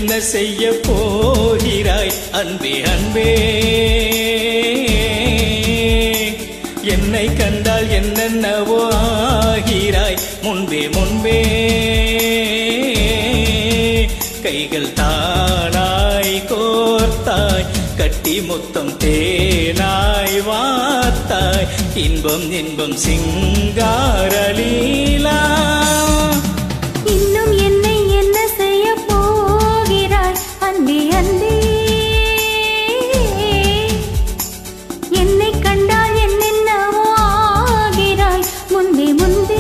என்ன செய்ய போகிறாய் அன்பே அன்பே என்னை கண்டால் என்னென்னவோ ஆகிறாய் முன்பே முன்பே கைகள் தானாய் கோர்த்தாய் கட்டி முத்தம் தேனாய் வாத்தாய் இன்பம் இன்பம் சிங்காரலீலா இன்னும் என்னை என்ன செய்ய போகிறாய் அன்பே அன்பே என்னை கண்டால் என்னென்னவோ ஆகிறாய் முன்பே முன்பே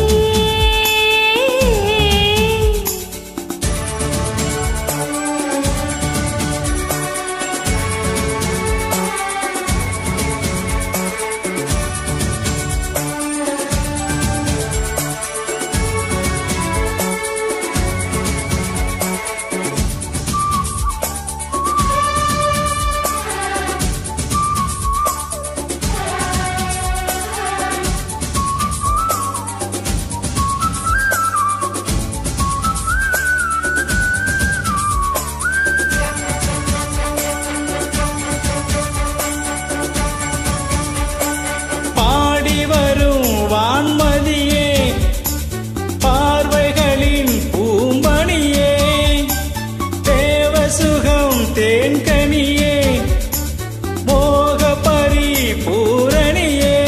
பாடி வரும் வான்மதியே பார்வைகளின் பூம்பணியே தேவசுகம் தேன்கனியே மோக பரிபூரணியே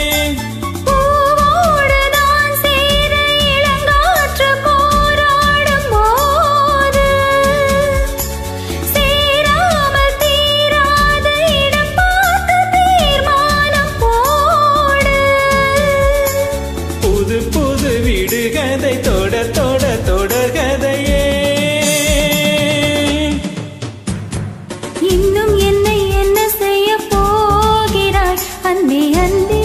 பூவோடு நான் சேர இளங்காற்று போராடும் போது சேராமல் தீராத இடம் பார்த்து தீர்மானம் போடு புது புது விடுகதை தொட தொட தொடர்கதையே இன்னும் என்னை என்ன செய்ய போகிறாய் அன்பே அன்பே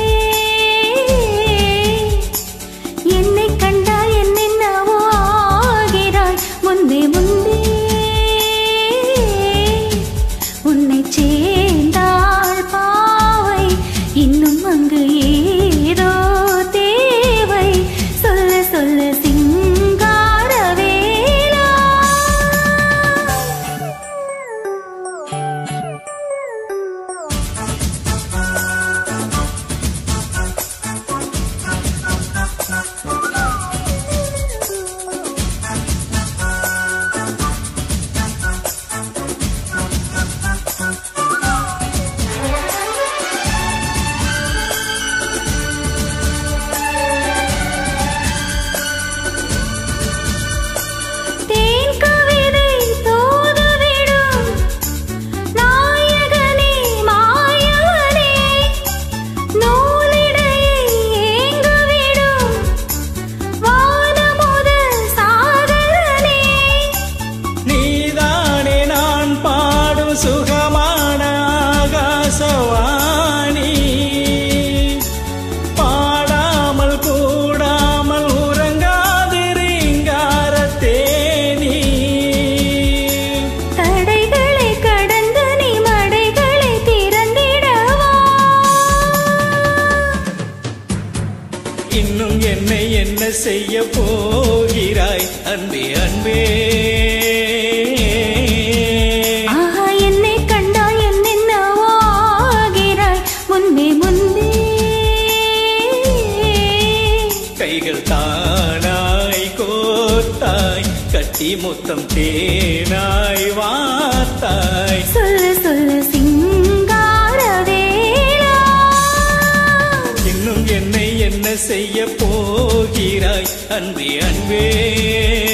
என்னை கண்டால் என்னென்னவோ ஆகிறாய் முன்பே முன்பே உன்னை சேர்ந்தாள் பாவை இன்னும் அங்கு ஏதோ தேவை சொல்ல சொல்ல சிங்காரவேலா தேன் கவிதை தூதுவிடும் நாயகனே மாயவனே நூலிடையை ஏங்குவிடும் வானமுதல் சாகரனே நீதானே நான் பாடும் சுகமான ஆகாசவாணி பாடாமல் கூடாமல் உறங்காதிருங்கார தேனி தடைகளை கடந்து நீ மடைகளை திறந்திடவா இன்னும் என்னை என்ன செய்ய போகிறாய் அன்பே அன்பே ஆஹா என்னை கண்டால் என்னென்னவோ ஆகிறாய் முன்பே முன்பே கைகள் தானாய் கோத்தாய் கட்டி முத்தம் தேனாய் வாத்தாய் சொல்ல சொல்ல சிங்காரவேலா இன்னும் என்னை என்ன செய்ய போகிறாய் அன்பே அன்பே